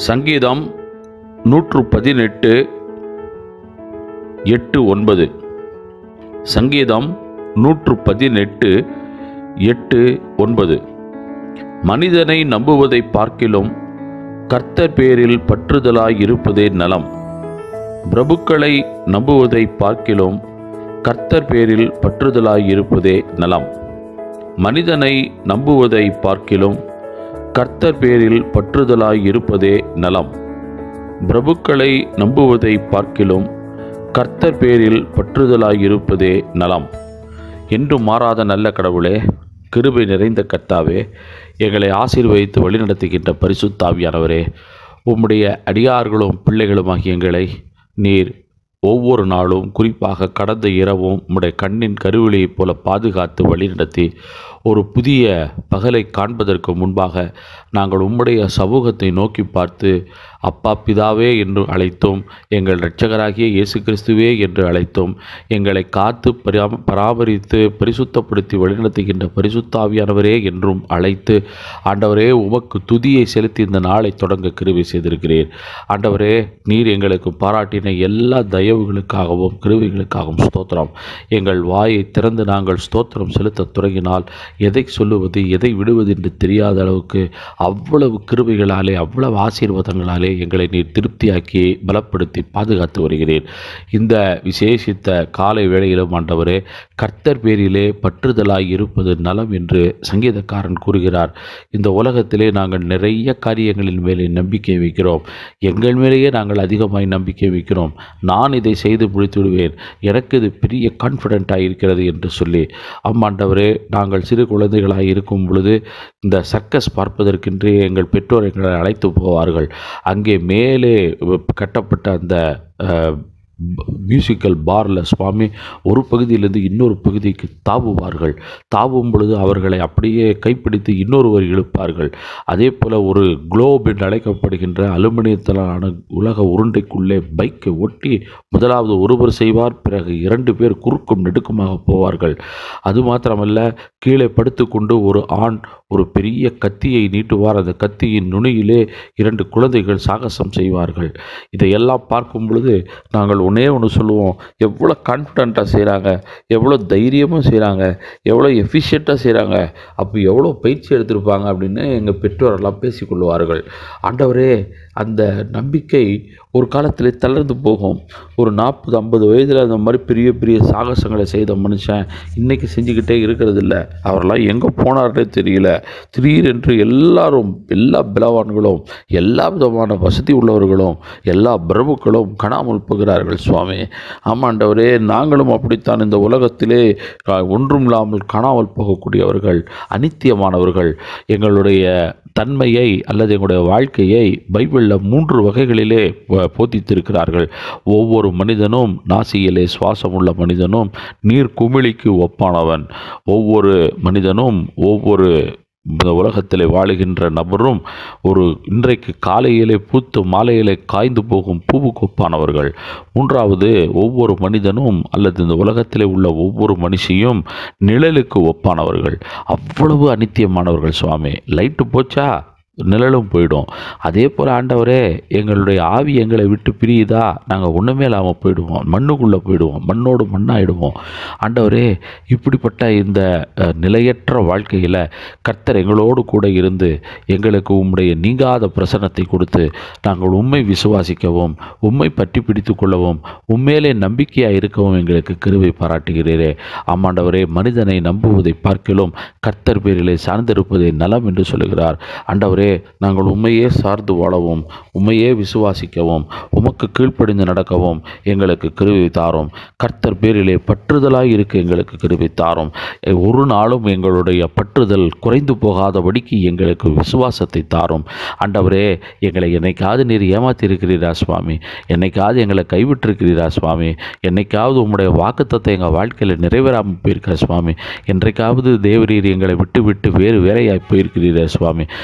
சங்கீதம் நூற்று பதினெட்டு எட்டு ஒன்பது சங்கீதம் நூற்று பதினெட்டு எட்டு ஒன்பது மனிதனை நம்புவதை பார்க்கிலும் கர்த்தர் பேரில் பற்றுதலாய் இருப்பதே நலம் பிரபுக்களை நம்புவதை பார்க்கிலும் கர்த்தர் பேரில் பற்றுதலாய் இருப்பதே நலம் மனிதனை நம்புவதை பார்க்கிலும் கர்த்தர் பேரில் பற்றுதலாய் இருப்பதே நலம் பிரபுக்களை நம்புவதை பார்க்கிலும் கர்த்தர் பேரில் பற்றுதலாய் இருப்பதே நலம் என்று மாறாத நல்ல கடவுளே கிருபை நிறைந்த கர்த்தாவே எங்களை ஆசீர்வதித்து வழிநடத்துகின்ற பரிசுத்தாவியானவரே உம்முடைய அடியார்களும் பிள்ளைகளுமாகிய எங்களை நீர் ஒவ்வொரு நாளும் குறிப்பாக கடந்த இரவும் உம்முடைய கண்ணின் கருவிழியைப் போல பாதுகாத்து வழிநடத்தி ஒரு புதிய பகலை காண்பதற்கு முன்பாக நாங்கள் உம்முடைய சமூகத்தை நோக்கி பார்த்து அப்பா பிதாவே என்று அழைத்தோம் எங்கள் இரட்சகராகிய இயேசு கிறிஸ்துவே என்று அழைத்தோம் எங்களை காத்து பராம பராமரித்து பரிசுத்தப்படுத்தி வழிநடத்துகின்ற பரிசுத்தாவியானவரே என்றும் அழைத்து ஆண்டவரே உமக்கு துதியை செலுத்தி இந்த நாளை தொடங்க கிருபை செய்திருக்கிறீர் ஆண்டவரே நீர் எங்களுக்கு பாராட்டின எல்லா தயவுகளுக்காகவும் கிருவிகளுக்காகவும் ஸ்தோத்திரம் எங்கள் வாயை திறந்து நாங்கள் ஸ்தோத்திரம் செலுத்த தொடங்கினால் எதை சொல்லுவது எதை விடுவது என்று தெரியாத அளவுக்கு அவ்வளவு கிருபைகளாலே அவ்வளவு ஆசீர்வாதங்களாலே எங்களை நீர் திருப்தியாக்கி பலப்படுத்தி பாதுகாத்து வருகிறீர் இந்த விசேஷித்த காலை வேளையிலும் ஆண்டவரே கர்த்தர் பேரிலே பற்றுதலாய் இருப்பது நலம் என்று சங்கீதக்காரன் கூறுகிறார் இந்த உலகத்திலே நாங்கள் நிறைய காரியங்களின் மேலே நம்பிக்கை வைக்கிறோம் எங்கள் மேலேயே நாங்கள் அதிகமாய் நம்பிக்கை வைக்கிறோம் நான் இதை செய்து முடித்து விடுவேன் எனக்கு இது பெரிய கான்ஃபிடென்ட்டாக இருக்கிறது என்று சொல்லி அம்மாண்டவரே நாங்கள் சிறு குழந்தைகளாக இருக்கும் பொழுது இந்த சர்க்கஸ் பார்ப்பதற்கென்றே எங்கள் பெற்றோர் எங்களை அழைத்து போவார்கள் அங்கே மேலே கட்டப்பட்ட அந்த அஹ், மியூசிக்கல் பாரில் சுவாமி ஒரு பகுதியிலிருந்து இன்னொரு பகுதிக்கு தாவுவார்கள் தாவும் பொழுது அவர்களை அப்படியே கைப்பிடித்து இன்னொருவர் இழுப்பார்கள் அதே போல் ஒரு குளோப் என்று அழைக்கப்படுகின்ற அலுமினியத்திலான உலக உருண்டைக்குள்ளே பைக்கை ஒட்டி முதலாவது ஒருவர் செய்வார் பிறகு இரண்டு பேர் குறுக்கும் நெடுக்குமாக போவார்கள் அது மாத்திரமல்ல கீழே படுத்துக்கொண்டு ஒரு ஆண் ஒரு பெரிய கத்தியை நீட்டுவார் அந்த கத்தியின் நுனியிலே இரண்டு குழந்தைகள் சாகசம் செய்வார்கள் இதையெல்லாம் பார்க்கும் பொழுது நாங்கள் ஒன்றே ஒன்று சொல்லுவோம் எவ்வளோ கான்ஃபிடண்ட்டாக செய்கிறாங்க எவ்வளோ தைரியமாக செய்கிறாங்க எவ்வளோ எஃபிஷியண்ட்டாக செய்கிறாங்க அப்போ எவ்வளோ பயிற்சி எடுத்திருப்பாங்க அப்படின்னு எங்கள் பெற்றோரெல்லாம் பேசிக்கொள்வார்கள் ஆண்டவரே அந்த நம்பிக்கை ஒரு காலத்தில் தளர்ந்து போகும் ஒரு நாற்பது ஐம்பது வயதில் அந்த மாதிரி பெரிய பெரிய சாகசங்களை செய்த மனுஷன் இன்றைக்கி செஞ்சுக்கிட்டே இருக்கிறது இல்ல அவரெல்லாம் எங்கே போனார்னே தெரியல திடீரென்று எல்லாரும் எல்லா பலவான்களும் எல்லா விதமான வசதி உள்ளவர்களும் எல்லா பிரபுக்களும் காணாமல் போகிறார்கள் சுவாமி ஆமாண்டவரே நாங்களும் அப்படித்தான் இந்த உலகத்திலே அஹ், ஒன்றும் இல்லாமல் காணாமல் போகக்கூடியவர்கள் அனித்தியமானவர்கள் எங்களுடைய தன்மையை அல்லது எங்களுடைய வாழ்க்கையை பைபிளில் மூன்று வகைகளிலே ப- போதித்திருக்கிறார்கள் ஒவ்வொரு மனிதனும் நாசியிலே சுவாசம் உள்ள மனிதனும் நீர் குமிழிக்கு ஒப்பானவன் ஒவ்வொரு மனிதனும் ஒவ்வொரு இந்த உலகத்திலே வாழுகின்ற நபரும் ஒரு இன்றைக்கு காலையிலே பூத்து மாலையிலே காய்ந்து போகும் பூவுக்கு ஒப்பானவர்கள் மூன்றாவது ஒவ்வொரு மனிதனும் அல்லது இந்த உலகத்திலே உள்ள ஒவ்வொரு மனுஷியும் நிழலுக்கு ஒப்பானவர்கள் அவ்வளவு அனித்தியமானவர்கள் சுவாமி லைட்டு போச்சா நிழலும் போயிடும் அதே போல் ஆண்டவரே எங்களுடைய ஆவி எங்களை விட்டு பிரியுதா நாங்கள் ஒன்றுமே இல்லாமல் போயிடுவோம் மண்ணுக்குள்ளே போயிடுவோம் மண்ணோடு மண்ணாயிடுவோம் ஆண்டவரே இப்படிப்பட்ட இந்த அஹ், நிலையற்ற வாழ்க்கையில் கர்த்தர் எங்களோடு கூட இருந்து எங்களுக்கு உம்முடைய நீங்காத பிரசன்னத்தை கொடுத்து நாங்கள் உண்மை விசுவாசிக்கவும் உண்மை பற்றி பிடித்து கொள்ளவும் உண்மையிலே நம்பிக்கையாக இருக்கவும் எங்களுக்கு கிருபை பாராட்டுகிறீரே ஆமாண்டவரே மனிதனை நம்புவதை பார்க்கிலும் கர்த்தர் பேரிலே சார்ந்திருப்பதே நலம் என்று சொல்லுகிறார் ஆண்டவரே நாங்கள் உண்மையே சார்ந்து வாழவும் உண்மையே விசுவாசிக்கவும் உமக்கு கீழ்ப்படிந்து நடக்கவும் எங்களுக்கு கிருபை தாரும் கர்த்தர் பேரிலே பற்றுதலாய் இருக்க எங்களுக்கு கிருபை தாரும் எ- ஒரு நாளும் எங்களுடைய பற்றுதல் குறைந்து போகாதபடிக்கு எங்களுக்கு விசுவாசத்தை தாரும் ஆண்டவரே எங்களை என்னைக்காவது நீர் ஏமாத்திருக்கிறீரா சுவாமி என்னைக்காவது எங்களை கைவிட்டிருக்கிறீரா சுவாமி என்னைக்காவது உம்முடைய வாக்குத்தத்தை எங்கள் வாழ்க்கையில் நிறைவேறாமல் போயிருக்கா சுவாமி என்றைக்காவது தேவரீர் எங்களை விட்டு விட்டு வேறு வேலையாய் போயிருக்கிறீரா சுவாமி எங்களை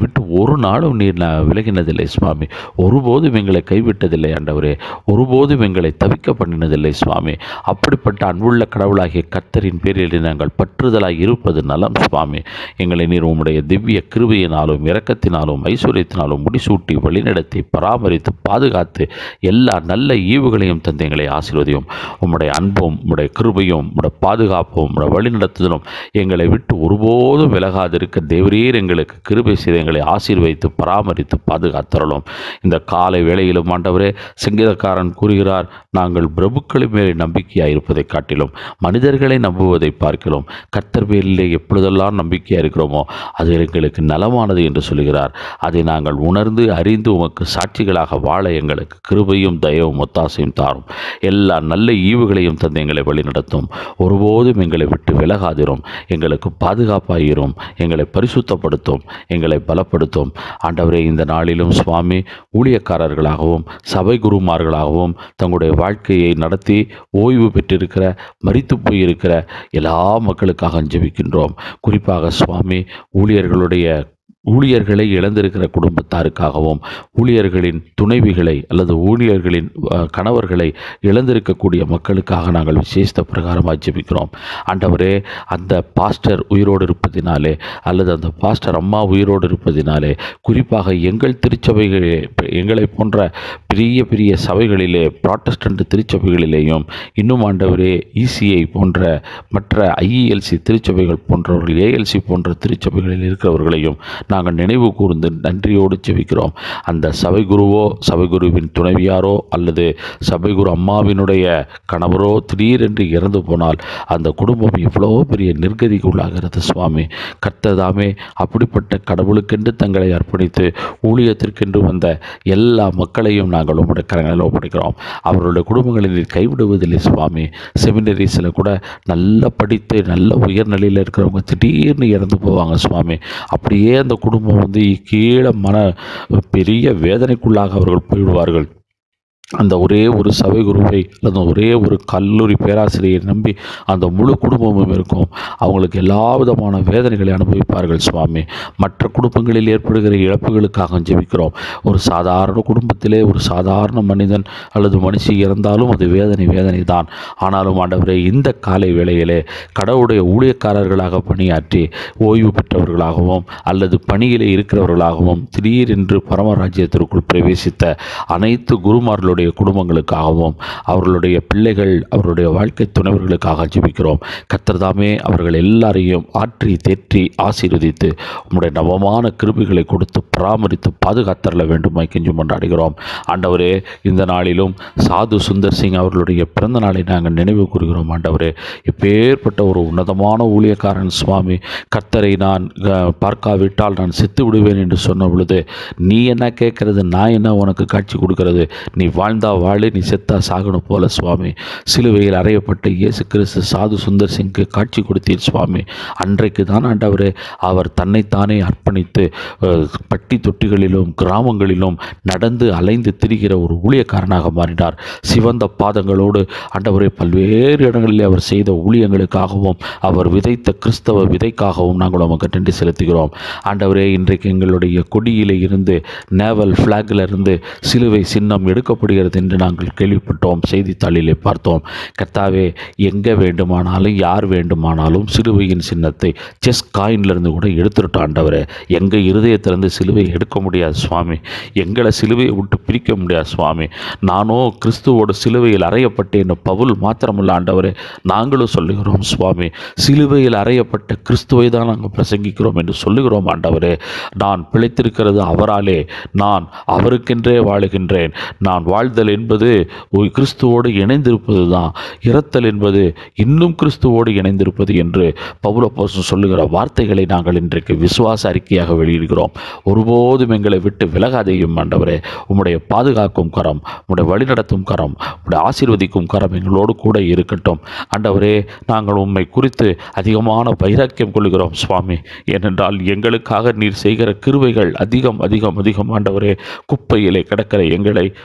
விட்டு ஒரு நாளும் நீர் நான் விலகினதில்லை சுவாமி ஒருபோதும் எங்களை கைவிட்டதில்லை ஆண்டவரே ஒருபோதும் எங்களை தவிக்க பண்ணினதில்லை சுவாமி அப்படிப்பட்ட அன்புள்ள கடவுளாகிய கர்த்தரின் பேரில் நாங்கள் பற்றுதலாய் இருப்பது நலம் சுவாமி எங்களை நீர் உம்முடைய திவ்ய கிருபையினாலும் இரக்கத்தினாலும் ஐஸ்வர்யத்தினாலும் முடிசூட்டி வழிநடத்தி பராமரித்து பாதுகாத்து எல்லா நல்ல ஈவுகளையும் தந்து எங்களை ஆசீர்வதியும் உம்முடைய அன்பும் உம்முடைய கிருபையும் உம்முடைய பாதுகாப்பும் உம்முடைய வழிநடத்துதலும் எங்களை விட்டு ஒருபோதும் விலகாதிருக்க தேவரீர் எங்களுக்கு கிருபை செய்து எங்களை ஆசீர்வதித்து பராமரித்து பாதுகாத்தரலும் இந்த காலை வேளையிலும் ஆண்டவரே சங்கீதக்காரன் கூறுகிறார் நாங்கள் பிரபுக்களை மேலே நம்பிக்கையாக இருப்பதை காட்டிலும் மனிதர்களை நம்புவதை பார்க்கிறோம் கர்த்தர் பேரிலே எப்பொழுதெல்லாம் நம்பிக்கையாக இருக்கிறோமோ அது எங்களுக்கு நலமானது என்று சொல்கிறார் அதை நாங்கள் உணர்ந்து அறிந்து உமக்கு சாட்சிகளாக வாழ எங்களுக்கு கிருபையும் தயவும் ஒத்தாசையும் தாரும் எல்லா நல்ல ஈவுகளையும் தந்து எங்களை வழிநடத்தும் ஒருபோதும் எங்களை விட்டு விலகாதிரும் எங்களுக்கு பாதுகாப்பாயிரும் எங்களை பரிசுத்தப்படுத்தும் எங்களை பலப்படுத்தும் ஆண்டவரே இந்த நாளிலும் சுவாமி ஊழியக்காரர்களாகவும் சபை குருமார்களாகவும் தங்களுடைய வாழ்க்கையை நடத்தி ஓய்வு பெற்றிருக்கிற மரித்து போயிருக்கிற எல்லா மக்களுக்காக ஜெபிக்கின்றோம் குறிப்பாக சுவாமி ஊழியர்களுடைய ஊழியர்களை இழந்திருக்கிற குடும்பத்தாருக்காகவும் ஊழியர்களின் துணைவிகளை அல்லது ஊழியர்களின் அஹ், கணவர்களை இழந்திருக்கக்கூடிய மக்களுக்காக நாங்கள் விசேஷ பிரகாரமாக ஜெபிக்கிறோம் ஆண்டவரே அந்த பாஸ்டர் உயிரோடு இருப்பதினாலே அல்லது அந்த பாஸ்டர் அம்மா உயிரோடு இருப்பதினாலே குறிப்பாக எங்கள் திருச்சபைகளிலே எங்களை போன்ற பெரிய பெரிய சபைகளிலே ப்ராட்டஸ்டன்ட் திருச்சபைகளிலேயும் இன்னும் ஆண்டவரே இசிஐ போன்ற மற்ற ஐஇஎல்சி திருச்சபைகள் போன்றவர்கள் ஏஎல்சி போன்ற திருச்சபைகளில் இருக்கிறவர்களையும் நாங்கள் நினைவு கூர்ந்து நன்றியோடு செபிக்கிறோம் அந்த சபை குருவோ சபை குருவின் துணைவியாரோ அல்லது சபை குரு அம்மாவினுடைய கணவரோ திடீரென்று இறந்து போனால் அந்த குடும்பம் எவ்வளோ பெரிய நிர்கதிக்கு உள்ளாகிறது சுவாமி கர்த்ததாமே அப்படிப்பட்ட கடவுளுக்கென்று தங்களை அர்ப்பணித்து ஊழியத்திற்கென்று வந்த எல்லா மக்களையும் நாங்கள் உம்முடைய கரங்களில் ஒப்படைக்கிறோம் அவர்களுடைய குடும்பங்களை நீர் கைவிடுவதில்லை சுவாமி செமினரிஸில் கூட நல்லா படித்து நல்ல உயர்நிலையில் இருக்கிறவங்க திடீர்னு இறந்து போவாங்க சுவாமி அப்படியே அந்த குடும்பம் வந்து கீழே மன பெரிய வேதனைக்குள்ளாக அவர்கள் போய்விடுவார்கள் அந்த ஒரே ஒரு சபை குருவை அல்லது ஒரே ஒரு கல்லூரி பேராசிரியை நம்பி அந்த முழு குடும்பமும் இருக்கும் அவங்களுக்கு எல்லா விதமான வேதனைகளை அனுபவிப்பார்கள் சுவாமி மற்ற குடும்பங்களில் ஏற்படுகிற இழப்புகளுக்காக ஜெபிக்கிறோம் ஒரு சாதாரண குடும்பத்திலே ஒரு சாதாரண மனிதன் அல்லது மனுஷி இறந்தாலும் அது வேதனை வேதனை தான் ஆனாலும் ஆண்டவரே இந்த காலை வேளையிலே கடவுளுடைய ஊழியக்காரர்களாக பணியாற்றி ஓய்வு பெற்றவர்களாகவும் அல்லது பணியிலே இருக்கிறவர்களாகவும் திடீரென்று பரமராஜ்யத்திற்குள் பிரவேசித்த அனைத்து குருமார்களுடைய குடும்பங்களுக்காகவும் அவர்களுடைய பிள்ளைகள் அவர்களுடைய வாழ்க்கை துணைவர்களுக்காக ஜெபிக்கிறோம் கர்த்தர்தாமே அவர்கள் எல்லாரையும் ஆற்றி தேற்றி ஆசீர்வதித்து உம்முடைய நவமான கிருபிகளை கொடுத்து பராமரித்து பாதுகாத்தரல வேண்டுமாய் கெஞ்சும் கொண்டாடுகிறோம் ஆண்டவரே இந்த நாளிலும் சாது சுந்தர் சிங் அவர்களுடைய பிறந்த நாளை நாங்கள் நினைவு கூறுகிறோம் ஆண்டவரே இப்பேற்பட்ட ஒரு உன்னதமான ஊழியக்காரன் சுவாமி கர்த்தரை நான் அஹ், பார்க்காவிட்டால் நான் செத்து விடுவேன் என்று சொன்ன பொழுது நீ என்ன கேட்கறது நான் என்ன உனக்கு காட்சி கொடுக்கிறது நீ வாழ்ந்தா வாழு நீ செத்தா சாகணும் போல சுவாமி சிலுவையில் அறையப்பட்ட இயேசு கிறிஸ்து சாது சுந்தர் சிங்க்கு காட்சி கொடுத்தீர் சுவாமி அன்றைக்கு தான் ஆண்டவரே அவர் தன்னைத்தானே அர்ப்பணித்து அஹ், பட்டி தொட்டிகளிலும் கிராமங்களிலும் நடந்து அலைந்து திரிகிற ஒரு ஊழியக்காரனாக மாறினார் சிவந்த பாதங்களோடு ஆண்டவரே பல்வேறு இடங்களிலே அவர் செய்த ஊழியங்களுக்காகவும் அவர் விதைத்த கிறிஸ்தவ விதைக்காகவும் நாங்கள் உமக்கு நன்றி செலுத்துகிறோம் ஆண்டவரே இன்றைக்கு எங்களுடைய கொடியிலே இருந்து நேவல் ஃப்ளாகில் இருந்து சிலுவை சின்னம் எடுக்கப்படுகிறது என்று நாங்கள் கேள்விப்பட்டோம் செய்தித்தாளிலே பார்த்தோம் கர்த்தாவே எங்கே வேண்டுமானாலும் யார் வேண்டுமானாலும் சிலுவையின் சின்னத்தை செஸ் காயின்லேருந்து கூட எடுத்துட்டோம் ஆண்டவரே எங்கள் இருதயத்திலிருந்து சிலுவை எடுக்க முடியாது சுவாமி எங்களை சிலுவையை விட்டு பிரிக்க முடியாது சுவாமி நானோ கிறிஸ்துவோட சிலுவையில் அறையப்பட்டேன் பவுல் மாத்திரமல்ல ஆண்டவரே நாங்களும் சொல்லுகிறோம் சுவாமி சிலுவையில் அறையப்பட்ட கிறிஸ்துவை தான் நாங்கள் பிரசங்கிக்கிறோம் என்று சொல்லுகிறோம் ஆண்டவரே நான் பிழைத்திருக்கிறது அவராலே நான் அவருக்கென்றே வாழுகின்றேன் நான் வாழ்தல் என்பது ஒரு கிறிஸ்துவோடு இணைந்திருப்பது தான் இறத்தல் என்பது இன்னும் கிறிஸ்துவோடு இணைந்திருப்பது என்று பவுலப்போசன் சொல்லுகிற வார்த்தைகளை நாங்கள் இன்றைக்கு விசுவாச அறிக்கையாக வெளியிடுகிறோம் ஒருபோதும் எங்களை விட்டு விலகாதையும் ஆண்டவரே உம்முடைய பாதுகாக்கும் கரம் உம்முடைய வழிநடத்தும் கரம் உம்முடைய ஆசீர்வதிக்கும் கரம் எங்களோடு கூட இருக்கட்டும் ஆண்டவரே நாங்கள் உம்மை குறித்து அதிகமான வைராக்கியம் கொள்கிறோம் சுவாமி ஏனென்றால் எங்களுக்காக நீர் செய்கிற கிருபைகள் அதிகம் அதிகம் அதிகம் ஆண்டவரே குப்பையிலே கிடக்கிற எங்களை உதவா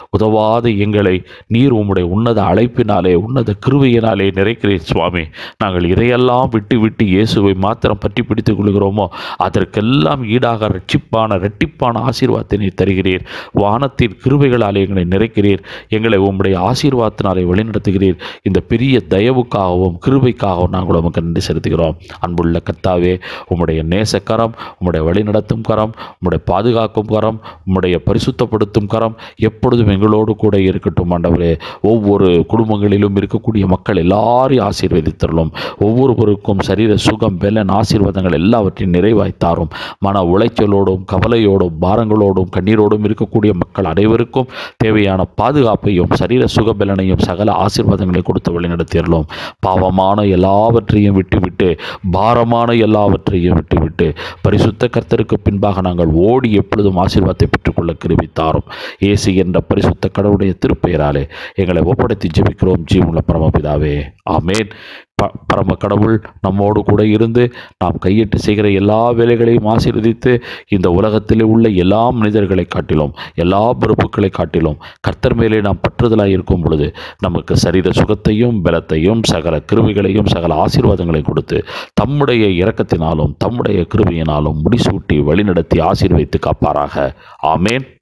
இல்லாத எங்களை நீர் உம்முடைய உன்னத அழைப்பினாலே உன்னத கிருபையினாலே நிறைக்கிறீர் சுவாமி நாங்கள் இதையெல்லாம் விட்டு விட்டு இயேசுவை மாத்திரம் பற்றி பிடித்துக் கொள்கிறோமோ அதற்கெல்லாம் ஈடாக ரட்சிப்பான இரட்டிப்பான ஆசீர்வாதத்தை நீர் தருகிறீர் வானத்தின் கிருபைகளாலே எங்களை நிறைக்கிறீர் எங்களை உம்முடைய ஆசீர்வாதத்தினாலே வழிநடத்துகிறீர் இந்த பெரிய தயவுக்காகவும் கிருபைக்காகவும் நாங்கள் உமக்கு நன்றி செலுத்துகிறோம் அன்புள்ள கர்த்தாவே உம்முடைய நேசக்கரம் உம்முடைய வழிநடத்தும் கரம் உம்முடைய பாதுகாக்கும் கரம் உம்முடைய பரிசுத்தப்படுத்தும் கரம் எப்பொழுதும் எங்களோடு கூட இருக்கட்டும் ஆண்டவரே ஒவ்வொரு குடும்பங்களிலும் இருக்கக்கூடிய மக்கள் எல்லாரையும் ஆசீர்வதித்தரலும் ஒவ்வொருவருக்கும் சரீர சுகம் பெலன் ஆசீர்வாதங்கள் எல்லாவற்றையும் நிறைவாய்த்தாரும் மன உளைச்சலோடும் கவலையோடும் பாரங்களோடும் கண்ணீரோடும் இருக்கக்கூடிய மக்கள் அனைவருக்கும் தேவையான பாதுகாப்பையும் சரீர சுகபலனையும் சகல ஆசீர்வாதங்களை கொடுத்து வழிநடத்தியறலும் பாவமான எல்லாவற்றையும் விட்டுவிட்டு பாரமான எல்லாவற்றையும் விட்டுவிட்டு பரிசுத்த கர்த்தருக்கு பின்பாக நாங்கள் ஓடி எப்பொழுதும் ஆசீர்வாதத்தை பெற்றுக்கொள்ள கிருபித்தாரும் இயேசு என்ற பரிசுத்த கடவுளுடைய திருப்பெயராலே எங்களை ஒப்படைத்து ஜெபிக்கிறோம் ஜீவனுள்ள பரமபிதாவே ஆமேன் ப பரம கடவுள் நம்மோடு கூட இருந்து நாம் கையிட்டு செய்கிற எல்லா வேலைகளையும் ஆசீர்வதித்து இந்த உலகத்திலே உள்ள எல்லா மனிதர்களை காட்டிலும் எல்லா பொறுப்புகளை காட்டிலும் கர்த்தர் மேலே நாம் பற்றுதலாய் இருக்கும் பொழுது நமக்கு சரீர சுகத்தையும் பலத்தையும் சகல கிருமிகளையும் சகல ஆசீர்வாதங்களையும் கொடுத்து தம்முடைய இரக்கத்தினாலும் தம்முடைய கிருபையினாலும் முடிசூட்டி வழிநடத்தி ஆசீர்வைத்து காப்பாராக ஆமேன்